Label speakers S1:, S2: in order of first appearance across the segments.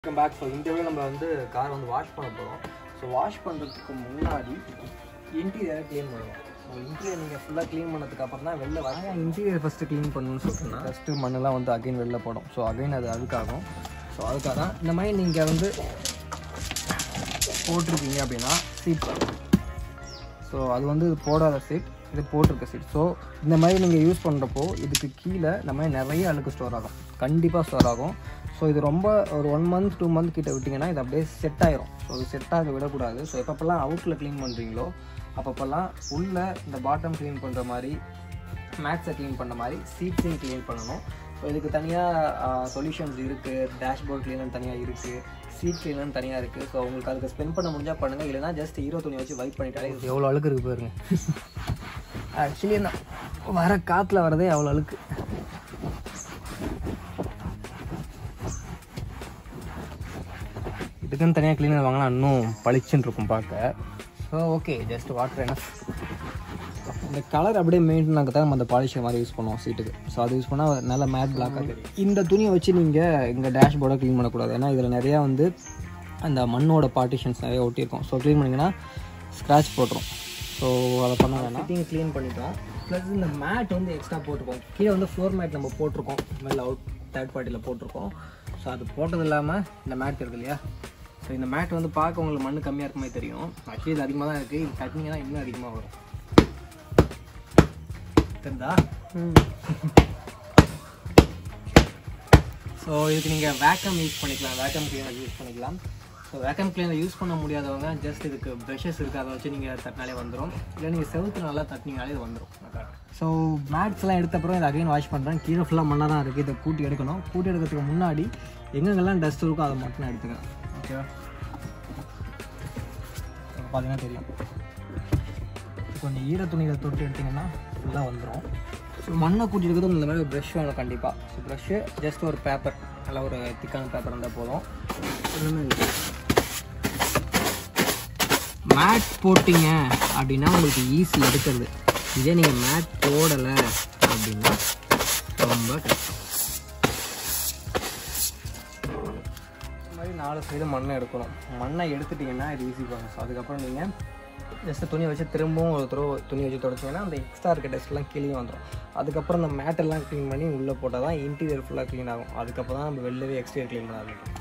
S1: welcome back so இந்த video நம்ம வந்து கார் வந்து வாஷ் பண்ண போகிறோம் ஸோ வாஷ் பண்ணுறதுக்கு முன்னாடி இன்டீரியரை க்ளீன் பண்ணுவோம் ஸோ இன்டீரியர் நீங்கள் ஃபுல்லாக க்ளீன் பண்ணதுக்கு அப்புறம் தான் வெளில வர இன்டீரியர் ஃபஸ்ட்டு க்ளீன் பண்ணணும்னு சொல்லிட்டுனா ஃபஸ்ட்டு மண்ணெல்லாம் வந்து அகைன் வெளில போடும் ஸோ அகைன் அது அழுக்காகும் ஸோ அதுக்காக தான் இந்த மாதிரி நீங்கள் வந்து போட்டிருக்கீங்க அப்படின்னா சீட் ஸோ அது வந்து இது போடாத சீட் இது போட்டிருக்க சீட் ஸோ இந்த மாதிரி நீங்கள் யூஸ் பண்ணுறப்போ இதுக்கு கீழே இந்த மாதிரி நிறைய அழுக்கு ஸ்டோர் ஆகும் கண்டிப்பாக ஸ்டோர் ஆகும் ஸோ இது ரொம்ப ஒரு ஒன் மந்த் டூ மந்த் கிட்ட விட்டிங்கன்னா இது அப்படியே செட் ஆயிரும் ஸோ இது செட் ஆக விடக்கூடாது ஸோ எப்பப்பெல்லாம் அவுட்டில் க்ளீன் பண்ணுறீங்களோ அப்பப்போல்லாம் உள்ள இந்த பாட்டம் க்ளீன் பண்ணுற மாதிரி மேக்ஸை க்ளீன் பண்ண மாதிரி சீட்ஸையும் க்ளீன் பண்ணணும் ஸோ இதுக்கு தனியாக சொல்யூஷன்ஸ் இருக்குது டேஷ்போர்ட் க்ளீனர் தனியாக இருக்குது சீட் க்ளீனர் தனியாக இருக்குது ஸோ உங்களுக்கு அதுக்கு ஸ்பெண்ட் பண்ண முடிஞ்சால் பண்ணுங்கள் இல்லைனா ஜஸ்ட் ஹீரோ துணி வச்சு வைப் பண்ணிட்டாலே எவ்வளோ அழுக்கு இருக்குது பாருங்க ஆக்சுவலி என்ன வர காற்றுல வரதே அவ்வளோ அழுக்கு இதுக்குன்னு தனியாக க்ளீனர் வாங்கினா இன்னும் பளிச்சுன்னு இருக்கும் பார்க்க ஸோ ஓகே ஜஸ்ட் வாட்டர் என்ன இந்த கலர் அப்படியே மெயின்டைன் ஆக தான் நம்ம அந்த பாலிஷர் மாதிரி யூஸ் பண்ணுவோம் சீட்டுக்கு ஸோ அது யூஸ் பண்ணால் நல்ல மேட் பிளாக்காக தெரியும் இந்த துணியை வச்சு நீங்கள் இங்கே டேஷ்போர்டை க்ளீன் பண்ணக்கூடாது ஏன்னா இதில் நிறையா வந்து அந்த மண்ணோட பார்ட்டிஷன்ஸ் நிறைய ஒட்டியிருக்கும் ஸோ க்ளீன் பண்ணிங்கன்னா ஸ்க்ராட்ச் போட்டுரும் ஸோ அதை பண்ண வேணாம் ஃபிட்டிங் க்ளீன் பண்ணிட்டோம் ப்ளஸ் இந்த மேட் வந்து எக்ஸ்ட்ரா போட்டிருக்கோம் கீழே வந்து ஃப்ளோர் மேட் நம்ம போட்டிருக்கோம் வெளில அவுட் தேர்ட் பார்ட்டியில் போட்டிருக்கோம் ஸோ அது போட்டது இல்லாமல் இந்த மேட் இருக்கு இல்லையா ஸோ இந்த மேட் வந்து பார்க்க உங்களுக்கு மண் கம்மியாக இருக்க மாதிரி தெரியும் ஆக்சுவலி இது அதிகமாக தான் இருக்குது இது கட்டினீங்கன்னா இன்னும் அதிகமாக வரும் தெரிந்தா ஸோ இதுக்கு நீங்கள் வேக்கம் யூஸ் பண்ணிக்கலாம் வேக்கம் கிளீனர் யூஸ் பண்ணிக்கலாம் ஸோ வேக்கம் கிளீனர் யூஸ் பண்ண முடியாதவங்க ஜஸ்ட் இதுக்கு ப்ரெஷஸ் இருக்குது அதை வச்சு நீங்கள் தட்டினாலே வந்துடும் இல்லை நீங்கள் செவுத்து நல்லா தட்டினீங்களே இது வந்துடும் ஸோ மேட்ஸ்லாம் எடுத்த அப்புறம் இதை அகைன் வாஷ் பண்ணுறேன் கீழே ஃபுல்லாக மண்ணாக தான் இருக்குது இதை கூட்டி எடுக்கணும் கூட்டி எடுக்கிறதுக்கு முன்னாடி எங்கெங்கெல்லாம் டஸ்ட் இருக்கோ அதை மட்டும் நான் எடுத்துக்கிறேன் ஓகேவா பார்த்தீங்கன்னா தெரியும் கொஞ்சம் ஈர துணியில் தொட்டு எடுத்திங்கன்னா ஃபுல்லாக வந்துடும் ஸோ மண்ணை கூட்டி இருக்கிறது இந்த மாதிரி ஒரு ப்ரஷ் வேணும் கண்டிப்பாக ஸோ ப்ரஷ்ஷு ஜஸ்ட் ஒரு பேப்பர் நல்லா ஒரு திக்கான பேப்பர் இருந்தால் போதும் ஒன்றுமே இல்லை மேட் போட்டிங்க அப்படின்னா உங்களுக்கு ஈஸி எடுக்கிறது இதே நீங்கள் மேட் போடலை அப்படின்னா ரொம்ப கஷ்டம் இந்த மாதிரி நாலு சைடு மண்ணை எடுக்கணும் மண்ணை எடுத்துட்டிங்கன்னா இது ஈஸி ப்ராசஸ் அதுக்கப்புறம் நீங்கள் ஜஸ்ட் துணி வச்சு திரும்பவும் ஒரு தடவை துணி வச்சு தொடச்சிங்கன்னா அந்த எக்ஸ்ட்ரா இருக்க டஸ்ட்லாம் கீழே வந்துடும் அதுக்கப்புறம் அந்த மேட்டெல்லாம் க்ளீன் பண்ணி உள்ளே போட்டால் தான் இன்டீரியர் ஃபுல்லாக க்ளீன் ஆகும் அதுக்கப்புறம் தான் நம்ம வெளிலவே எக்ஸ்டீரியர் க்ளீன் பண்ண ஆரம்பிக்கும்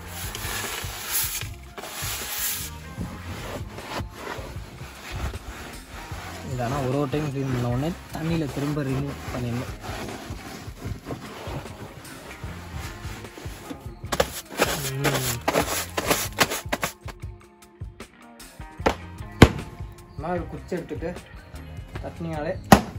S1: இது ஆனால் ஒரு ஒரு டைம் க்ளீன் பண்ண உடனே தண்ணியில் திரும்ப ரிமூவ் பண்ணிடணும் நான் ஒரு குச்சி எடுத்துட்டு தட்டினாலே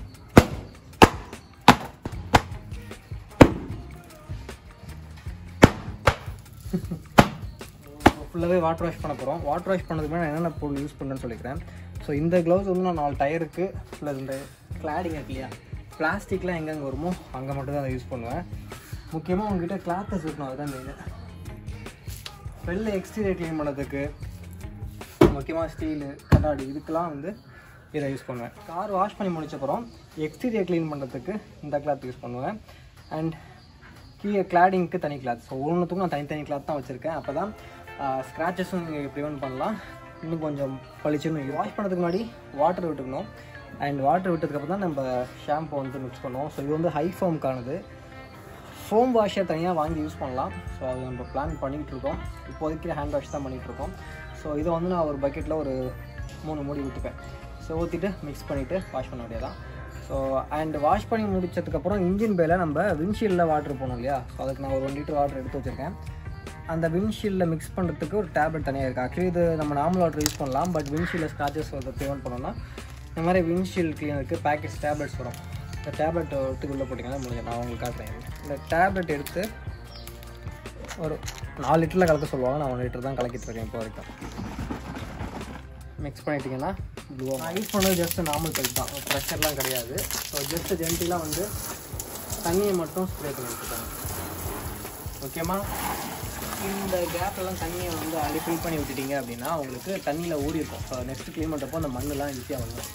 S1: ஃபுல்லாகவே வாட்டர் வாஷ் பண்ண போகிறோம் வாட்டர் வாஷ் பண்ணதுக்கு முன்னாடி நான் என்னென்ன பொருள் யூஸ் பண்ணுறேன்னு சொல்லிக்கிறேன் ஸோ இந்த க்ளவுஸ் வந்து நான் நாலு டயருக்கு ப்ளஸ் இந்த கிளாடிங் இருக்கு இல்லையா பிளாஸ்டிக்லாம் எங்கெங்கே வருமோ அங்கே மட்டும் தான் அதை யூஸ் பண்ணுவேன் முக்கியமாக உங்ககிட்ட கிளாத்தஸ் இருக்கணும் அதுதான் மெயின் வெளில எக்ஸ்டீரியர் க்ளீன் பண்ணுறதுக்கு முக்கியமாக ஸ்டீலு கண்ணாடி இதுக்கெல்லாம் வந்து இதை யூஸ் பண்ணுவேன் கார் வாஷ் பண்ணி முடிச்சப்பறம் எக்ஸ்டீரியர் க்ளீன் பண்ணுறதுக்கு இந்த கிளாத் யூஸ் பண்ணுவேன் அண்ட் கீழே கிளாடிங்க்கு தனி கிளாத் ஸோ ஒன்றுத்துக்கும் நான் தனித்தனி கிளாத் தான் வச்சுருக்கேன் அப்போ தான் ஸ்க்ராச்சஸும் நீங்கள் ப்ரிவெண்ட் பண்ணலாம் இன்னும் கொஞ்சம் பளிச்சுன்னு வாஷ் பண்ணுறதுக்கு முன்னாடி வாட்டர் விட்டுக்கணும் அண்ட் வாட்டர் விட்டதுக்கப்புறம் தான் நம்ம ஷாம்பு வந்து மிக்ஸ் பண்ணுவோம் ஸோ இது வந்து ஹை ஃபோம்க்கானது ஃபோம் வாஷர் தனியாக வாங்கி யூஸ் பண்ணலாம் ஸோ அது நம்ம பிளான் பண்ணிகிட்டு இருக்கோம் இப்போதைக்கு ஹேண்ட் வாஷ் தான் பண்ணிகிட்டு இருக்கோம் ஸோ இதை வந்து நான் ஒரு பக்கெட்டில் ஒரு மூணு மூடி ஊற்றிப்பேன் ஸோ ஊற்றிட்டு மிக்ஸ் பண்ணிவிட்டு வாஷ் பண்ண வேண்டியதான் ஸோ அண்ட் வாஷ் பண்ணி முடிச்சதுக்கப்புறம் இன்ஜின் பேல நம்ம விண்ட்ஷீல்டில் வாட்டர் போகணும் இல்லையா ஸோ அதுக்கு நான் ஒரு ஒன் லிட்டர் வாட்டர் எடுத்து வச்சுருக்கேன் அந்த விண்ட்ஷீல்டில் மிக்ஸ் பண்ணுறதுக்கு ஒரு டேப்லெட் தனியாக இருக்குது ஆக்சுவலி இது நம்ம நார்மல் வாட்டர் யூஸ் பண்ணலாம் பட் விண்ட்ஷீல்டில் ஸ்க்ராச்சஸ் வந்து ப்ரிவெண்ட் பண்ணோம்னா இந்த மாதிரி விண்ட்ஷீல்ட் கிளீனருக்கு பேக்கெட்ஸ் டேப்லெட்ஸ் வரும் இந்த டேப்லெட் எடுத்து உள்ளே போட்டிங்கன்னா முடிஞ்சு நான் உங்களுக்கு காட்டுறேன் இந்த டேப்லெட் எடுத்து ஒரு நாலு லிட்டரில் கலக்க சொல்லுவாங்க நான் ஒன் லிட்டர் தான் கலக்கிட்டு இருக்கேன் இப்போ வரைக்கும் மிக்ஸ் பண்ணிட்டீங்கன்னா ப்ளூவாக நான் யூஸ் பண்ணது ஜஸ்ட் நார்மல் பைப் தான் ப்ரெஷர்லாம் கிடையாது ஸோ ஜஸ்ட் ஜென்டிலாக வந்து தண்ணியை மட்டும் ஸ்ப்ரே பண்ணி வச்சுக்கோங்க ஓகேம்மா இந்த கேப்லாம் தண்ணியை வந்து அடி ஃபில் பண்ணி விட்டுட்டீங்க அப்படின்னா உங்களுக்கு தண்ணியில் ஊறி இருக்கும் ஸோ நெக்ஸ்ட் க்ளீன் பண்ணுறப்போ அந்த மண்ணெலாம் ஈஸியாக வந்துடும்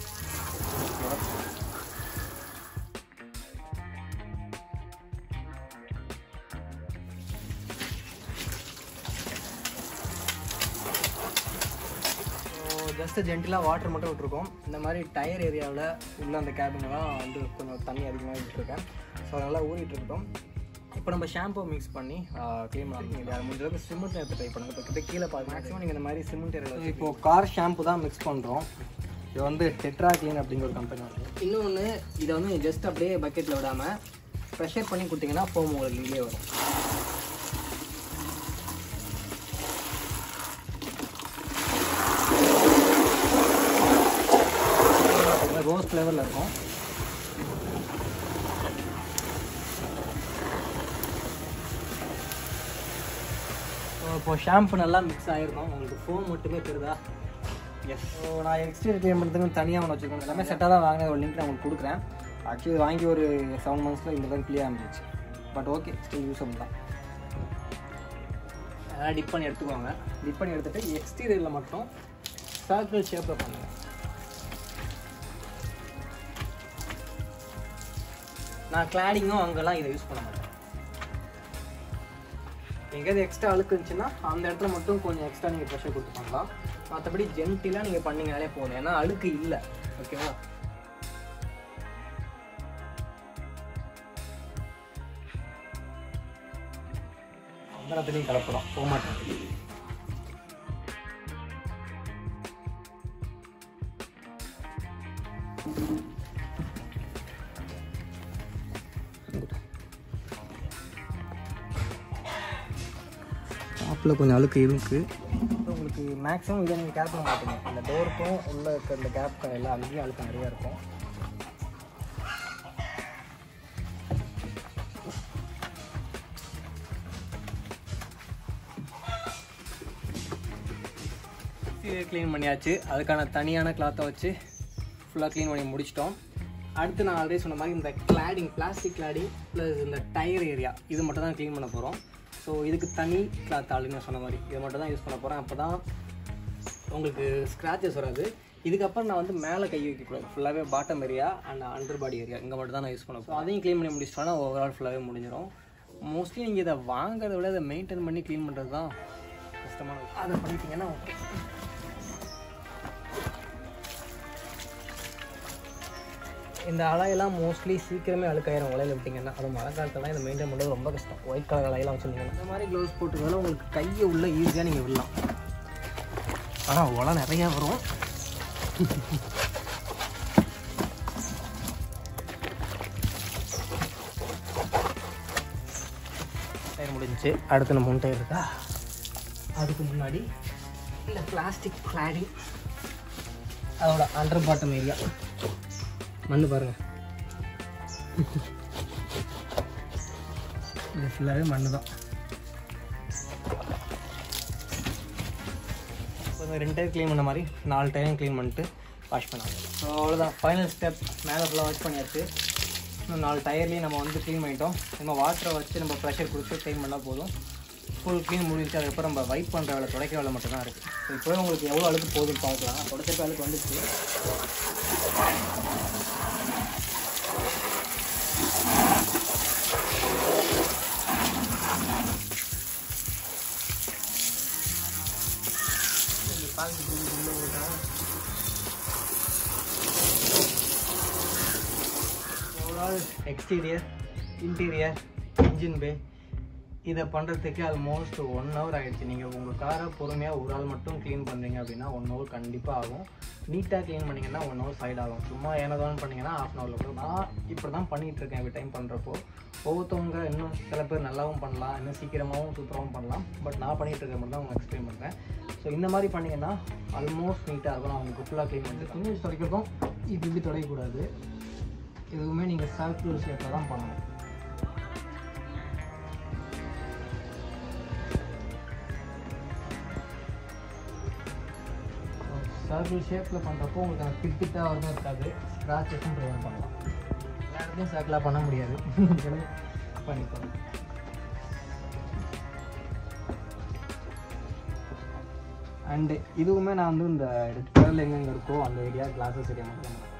S1: ஜஸ்ட் ஜென்டிலாக வாட்டர் மட்டும் விட்டுருக்கோம் இந்த மாதிரி டயர் ஏரியாவில் உள்ள அந்த கேபினெலாம் வந்து கொஞ்சம் தண்ணி அதிகமாக விட்டுருக்கேன் ஸோ அதனால் ஊறிட்டு இருக்கட்டும் இப்போ நம்ம ஷாம்பு மிக்ஸ் பண்ணி க்ளீன் பண்ணி யார் முடிஞ்ச அளவுக்கு சிமெண்ட் எடுத்து ட்ரை பண்ணுங்க இப்போ கிட்ட கீழே பார்த்து மேக்ஸிமம் நீங்கள் இந்த மாதிரி சிமெண்ட் ஏரியாவில் இப்போ கார் ஷாம்பு தான் மிக்ஸ் பண்ணுறோம் இது வந்து டெட்ரா க்ளீன் அப்படிங்கிற ஒரு கம்பெனி வந்து இன்னொன்று இதை வந்து ஜஸ்ட் அப்படியே பக்கெட்டில் விடாமல் ப்ரெஷர் பண்ணி கொடுத்தீங்கன்னா ஃபோம் உங்களுக்கு வெளியே வரும் ரோஸ் ஃப்ளேவரில் இருக்கும் ஸோ இப்போ ஷாம்பு நல்லா மிக்ஸ் ஆகிருக்கும் உங்களுக்கு ஃபோம் மட்டுமே தெரியுதா எஸ் ஸோ நான் எக்ஸ்டீரியர் க்ளீன் பண்ணுறதுக்கு தனியாக ஒன்று வச்சுருக்கேன் எல்லாமே செட்டாக தான் வாங்கின ஒரு லிங்க் நான் உங்களுக்கு கொடுக்குறேன் ஆக்சுவலி வாங்கி ஒரு செவன் மந்த்ஸில் இந்த தான் கிளியர் ஆரம்பிச்சிச்சு பட் ஓகே ஸ்டில் யூஸபிள் தான் அதெல்லாம் டிப் பண்ணி எடுத்துக்கோங்க டிப் பண்ணி எடுத்துகிட்டு எக்ஸ்டீரியரில் மட்டும் சர்க்கிள் ஷேப்பில் பண்ணுங்கள் நான் கிளாடிங்கும் அங்கெல்லாம் இதை யூஸ் பண்ண மாட்டேன் எங்கேயாவது எக்ஸ்ட்ரா அழுக்கு இருந்துச்சுன்னா அந்த இடத்துல மட்டும் கொஞ்சம் எக்ஸ்ட்ரா நீங்கள் ப்ரெஷர் கொடுத்து பண்ணலாம் மற்றபடி ஜென்டிலாக நீங்கள் பண்ணீங்கனாலே போதும் ஏன்னா அழுக்கு இல்லை ஓகேவா அந்த இடத்துலையும் கலப்படம் போக மாட்டேன் டாப்பில் கொஞ்சம் அழுக்கு இருக்கு உங்களுக்கு மேக்ஸிமம் இதை நீங்கள் கேர் பண்ண மாட்டீங்க இந்த டோருக்கும் உள்ள இருக்கிற இந்த கேப் எல்லாம் அங்கேயும் அழுக்கு நிறையா இருக்கும் க்ளீன் பண்ணியாச்சு அதுக்கான தனியான கிளாத்தை வச்சு ஃபுல்லாக க்ளீன் பண்ணி முடிச்சிட்டோம் அடுத்து நான் ஆல்ரெடி சொன்ன மாதிரி இந்த கிளாடிங் பிளாஸ்டிக் கிளாடிங் ப்ளஸ் இந்த டயர் ஏரியா இது மட்டும் தான் க்ளீன் பண்ண போகிறோம் ஸோ இதுக்கு தனி கிளாத் ஆல்ரெடி நான் சொன்ன மாதிரி இதை மட்டும் தான் யூஸ் பண்ண போகிறேன் அப்போ தான் உங்களுக்கு ஸ்க்ராச்சஸ் வராது இதுக்கப்புறம் நான் வந்து மேலே கை வைக்கக்கூடாது ஃபுல்லாகவே bottom area and under body area இங்கே மட்டும் தான் நான் யூஸ் பண்ண போகிறேன் அதையும் க்ளீன் பண்ணி முடிச்சிட்டோன்னா ஓவரால் ஃபுல்லாகவே முடிஞ்சிடும் மோஸ்ட்லி நீங்கள் இதை வாங்குறத விட இதை மெயின்டைன் பண்ணி க்ளீன் பண்ணுறது தான் கஷ்டமான விஷயம் அதை பண்ணிட்டீங்கன்னா ஓகே இந்த அலையெல்லாம் மோஸ்ட்லி சீக்கிரமே அழுக்காயிரும் உலையில விட்டிங்கன்னா அது மழை காலத்துலாம் இதை மெயின்டைன் பண்ணுறது ரொம்ப கஷ்டம் ஒயிட் கலர் அலையெல்லாம் வச்சுருந்தீங்கன்னா இந்த மாதிரி க்ளவுஸ் போட்டுக்கிறதால உங்களுக்கு கையை உள்ள ஈஸியாக நீங்கள் விடலாம் ஆனால் உலை நிறையா வரும் டயர் முடிஞ்சுச்சு அடுத்து நம்ம டயர் இருக்கா அதுக்கு முன்னாடி இந்த பிளாஸ்டிக் கிளாடிங் அதோட அண்டர் பாட்டம் ஏரியா மண்ணு பாருங்க இது ஃபுல்லாகவே மண்ணு தான் இப்போ ரெண்டு டைம் க்ளீன் பண்ண மாதிரி நாலு டைம் க்ளீன் பண்ணிட்டு வாஷ் பண்ணலாம் ஸோ அவ்வளோதான் ஃபைனல் ஸ்டெப் மேலே ஃபுல்லாக வாஷ் பண்ணியாச்சு இன்னும் நாலு டயர்லேயும் நம்ம வந்து க்ளீன் பண்ணிட்டோம் நம்ம வாட்டரை வச்சு நம்ம ப்ரெஷர் கொடுத்து க்ளீன் பண்ணால் போதும் ஃபுல் க்ளீன் முடிஞ்சு அதுக்கப்புறம் நம்ம வைப் பண்ணுற வேலை துடைக்கிற வேலை மட்டும் தான் இருக்குது ஸோ இப்போவே உங்களுக்கு எவ்வளோ அழுக்கு போகுதுன்னு பார்க்கலாம் துடைச்சப்ப அழுக்கு வந்துச்சு overall exterior interior engine bay இதை பண்ணுறதுக்கு ஆல்மோஸ்ட் ஒன் ஹவர் ஆகிடுச்சு நீங்கள் உங்கள் காரை பொறுமையாக ஒரு ஆள் மட்டும் க்ளீன் பண்ணுறீங்க அப்படின்னா ஒன் ஹவர் கண்டிப்பாக ஆகும் நீட்டாக க்ளீன் பண்ணிங்கன்னா ஒன் ஹவர் சைட் ஆகும் சும்மா ஏனதான் பண்ணிங்கன்னா ஹாஃப் அன் ஹவரில் கூட நான் இப்படி தான் பண்ணிகிட்டு இருக்கேன் எவ்ரி டைம் பண்ணுறப்போ ஒவ்வொருத்தவங்க இன்னும் சில பேர் நல்லாவும் பண்ணலாம் இன்னும் சீக்கிரமாகவும் சூப்பராகவும் பண்ணலாம் பட் நான் பண்ணிகிட்டு இருக்க மட்டும் தான் உங்களுக்கு எக்ஸ்பிளைன் பண்ணுறேன் ஸோ இந்த மாதிரி பண்ணிங்கன்னா ஆல்மோஸ்ட் நீட்டாக இருக்கும் நான் உங்களுக்கு ஃபுல்லாக க்ளீன் பண்ணிட்டு துணி வச்சு துடைக்கிறதும் இது இப்படி துடைக்கக்கூடாது எதுவுமே நீங்கள் சர்க்குலர் ஷேப்பில் தான் பண்ணணும் சர்க்கிள் ஷேப்பில் பண்ணுறப்போ உங்களுக்கு அந்த பிட் பிட்டாக வரதும் இருக்காது ஸ்க்ராச்சஸும் ப்ரிவெண்ட் பண்ணலாம் எல்லா இடத்துலையும் சர்க்கிளாக பண்ண முடியாது பண்ணிக்கலாம் அண்டு இதுவுமே நான் வந்து இந்த பேரில் எங்கெங்கே இருக்கோ அந்த ஏரியா கிளாஸஸ் ஏரியா மட்டும் தான்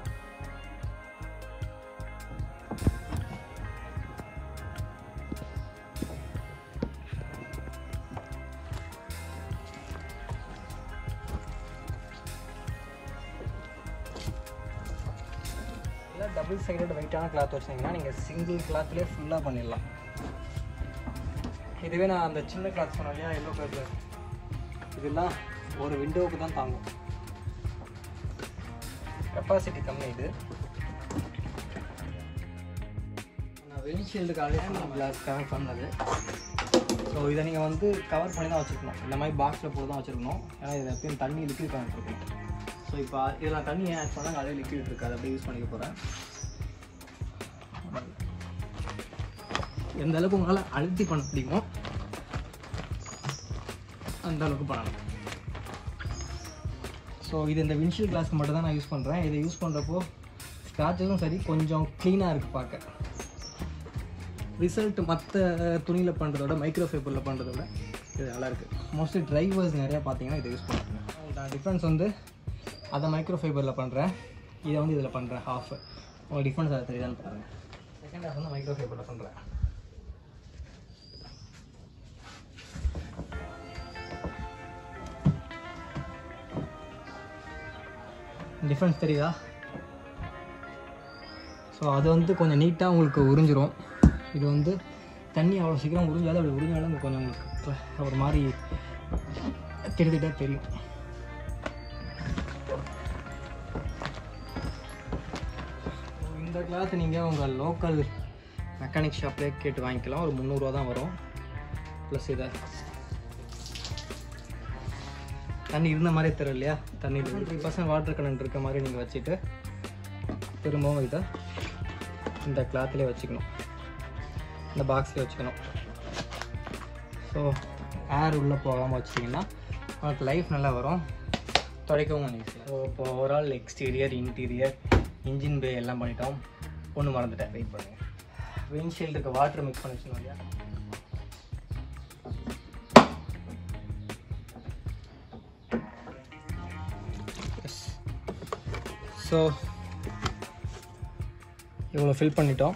S1: நல்ல டபுள் சைடட் வெயிட்டான கிளாத் வச்சிங்கன்னா நீங்கள் சிங்கிள் கிளாத்லேயே ஃபுல்லாக பண்ணிடலாம் இதுவே நான் அந்த சின்ன கிளாத் சொன்னேன் இல்லையா எல்லோ கலரில் இதெல்லாம் ஒரு விண்டோவுக்கு தான் தாங்கும் கெப்பாசிட்டி கம்மி இது நான் விண்ட்ஷீல்டுக்காக நான் கிளாஸ் கவர் பண்ணது ஸோ இதை நீங்கள் வந்து கவர் பண்ணி தான் வச்சுருக்கணும் இந்த மாதிரி பாக்ஸில் போட்டு தான் வச்சுருக்கணும் ஏன்னா இதில் எப்பயும் தண்ணி லிக்விட் பண்ணிட்டு இருக்கணும் ஸோ இப்போ இதில் நான் தண்ணி ஏன் ஆட் பண்ணால் அதில் லிக்விட் இருக்காது அப்படியே யூஸ் பண்ணிக்க போகிறேன் எந்த அளவுக்கு உங்களால் அழுத்தி பண்ண முடியுமோ அந்த அளவுக்கு பண்ணணும் ஸோ இது இந்த விண்ட்ஷீல்ட் கிளாஸ்க்கு மட்டும் தான் நான் யூஸ் பண்ணுறேன் இதை யூஸ் பண்ணுறப்போ ஸ்க்ராச்சஸும் சரி கொஞ்சம் க்ளீனாக இருக்குது பார்க்க ரிசல்ட் மற்ற துணியில் பண்ணுறதோட மைக்ரோ ஃபைபரில் பண்ணுறதோட இது நல்லா இருக்குது மோஸ்ட்லி டிரைவர்ஸ் நிறையா பார்த்தீங்கன்னா இதை யூஸ் பண்ணுறாங்க நான் டிஃப்ரென்ஸ் வந்து அதை மைக்ரோ ஃபைபரில் பண்ணுறேன் இதை வந்து இதில் பண்ணுறேன் ஹாஃப் உங்களுக்கு டிஃப்ரென்ஸ் அதை தெரியுதான்னு பாருங்கள் செகண்ட் ஹாஃப் வந்து மைக்ரோ ஃபைபரில் பண்ணுறேன் டிஃப்ரென்ஸ் தெரியுதா ஸோ அது வந்து கொஞ்சம் நீட்டாக உங்களுக்கு உறிஞ்சிரும் இது வந்து தண்ணி அவ்வளோ சீக்கிரம் உறிஞ்சாது அப்படி உறிஞ்சாலும் கொஞ்சம் உங்களுக்கு cl- ஒரு மாதிரி திட்டு தெரியும் இந்த கிளாத் நீங்கள் உங்கள் லோக்கல் மெக்கானிக் ஷாப்லேயே கேட்டு வாங்கிக்கலாம் ஒரு முந்நூறுரூவா தான் வரும் ப்ளஸ் இதை தண்ணி இருந்த மாதிரியே தரும் இல்லையா தண்ணி த்ரீ பர்சன்ட் வாட்டர் கலண்ட் இருக்க மாதிரி நீங்கள் வச்சுட்டு திரும்பவும் இதை இந்த கிளாத்லேயே வச்சுக்கணும் இந்த பாக்ஸ்லேயே வச்சுக்கணும் ஸோ ஏர் உள்ளே போகாமல் வச்சிட்டிங்கன்னா உங்களுக்கு லைஃப் நல்லா வரும் துடைக்கவும் ஈஸியாக ஸோ இப்போ overall exterior interior engine bay எல்லாம் பண்ணிட்டோம் ஒன்று மறந்துட்டேன் வெயிட் பண்ணுங்கள் விண்ட்ஷீல்டுக்கு வாட்டர் மிக்ஸ் பண்ணி வச்சுருந்தோம் இல்லையா எஸ் ஸோ இவ்வளோ ஃபில் பண்ணிட்டோம்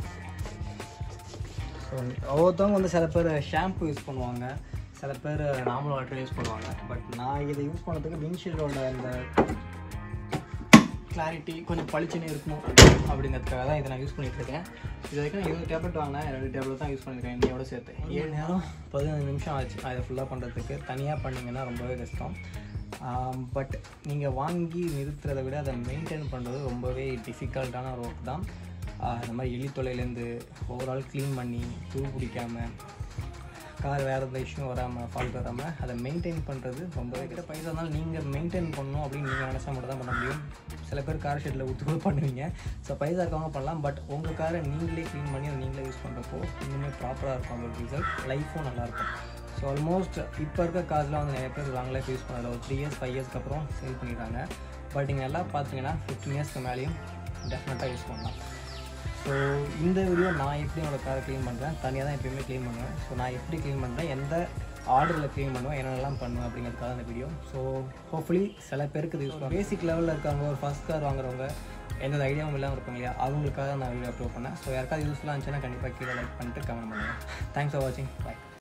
S1: ஸோ ஒவ்வொருத்தவங்க வந்து சில பேர் ஷாம்பு யூஸ் பண்ணுவாங்க சில பேர் நார்மல் வாட்டர் யூஸ் பண்ணுவாங்க பட் நான் இதை யூஸ் பண்ணதுக்கு விண்ட்ஷீல்டோட அந்த கிளாரிட்டி கொஞ்சம் பளிச்சுன்னு இருக்கணும் அப்படிங்கிறதுக்காக தான் இதை நான் யூஸ் பண்ணிட்டு இருக்கேன் இது வரைக்கும் நான் இருபது டேப்லெட் வாங்கினேன் ரெண்டு டேப்லெட் தான் யூஸ் பண்ணியிருக்கேன் இன்னையோட சேர்த்து ஏழு நேரம் பதினஞ்சு நிமிஷம் ஆச்சு அதை ஃபுல்லாக பண்ணுறதுக்கு தனியாக பண்ணிங்கன்னா ரொம்பவே கஷ்டம் பட் நீங்கள் வாங்கி நிறுத்துறதை விட அதை மெயின்டைன் பண்ணுறது ரொம்பவே டிஃபிகல்ட்டான ஒரு ஒர்க் தான் ஆஹ் இந்த மாதிரி எலி தொலைலேருந்து ஓவரால் க்ளீன் பண்ணி தூ பிடிக்காமல் கார் வேறு எந்த இஷ்யூ வராமல் ஃபால்ட் வராமல் அதை மெயின்டைன் பண்ணுறது ரொம்பவே கிட்ட பைசா இருந்தாலும் நீங்கள் மெயின்டைன் பண்ணணும் அப்படின்னு நீங்கள் நினச்சா மட்டும் தான் பண்ண முடியும் சில பேர் கார் ஷெட்டில் ஊற்றி கூட பண்ணுவீங்க ஸோ பைசா இருக்கவங்க பண்ணலாம் பட் உங்கள் காரை நீங்களே க்ளீன் பண்ணி அதை நீங்களே யூஸ் பண்ணுறப்போ இன்னுமே ப்ராப்பராக இருக்கும் அதோட ரிசல்ட் லைஃப்பும் நல்லாயிருக்கும் ஸோ ஆல்மோஸ்ட் இப்போ இருக்க காசுலாம் வந்து நிறைய பேர் லாங் லைஃப் யூஸ் பண்ணல ஒரு த்ரீ இயர்ஸ் ஃபைவ் இயர்ஸ்க்கு அப்புறம் சேல் பண்ணிடுறாங்க பட் நீங்கள் எல்லாம் பார்த்தீங்கன்னா ஃபிஃப்டீன் இயர்ஸ்க்கு மேலேயும் டெஃபினட்டாக யூஸ் பண்ணலாம் ஸோ இந்த வீடியோ நான் எப்படி என்னோட காரை க்ளீன் பண்ணுறேன் தனியாக தான் எப்பயுமே க்ளீன் பண்ணுவேன் ஸோ நான் எப்படி க்ளீன் பண்ணுறேன் எந்த ஆர்டரில் க்ளீன் பண்ணுவேன் என்னென்னலாம் பண்ணுவேன் அப்படிங்கிறதுக்காக இந்த வீடியோ ஸோ ஹோப்ஃபுல்லி சில பேருக்கு இது யூஸ் பேசிக் லெவலில் இருக்காங்க ஒரு ஃபஸ்ட் கார் வாங்குறவங்க எந்த ஐடியாவும் இல்லாமல் இருப்பாங்க இல்லையா அவங்களுக்காக நான் வீடியோ அப்லோட் பண்ணேன் ஸோ யாருக்காவது யூஸ்ஃபுல்லாக இருந்துச்சுன்னா கண்டிப்பாக கீழே லைக் பண்ணிட்டு கமெண்ட் பண்ணுங்கள் தேங்க்ஸ் ஃபார் வாட்சிங் பாய்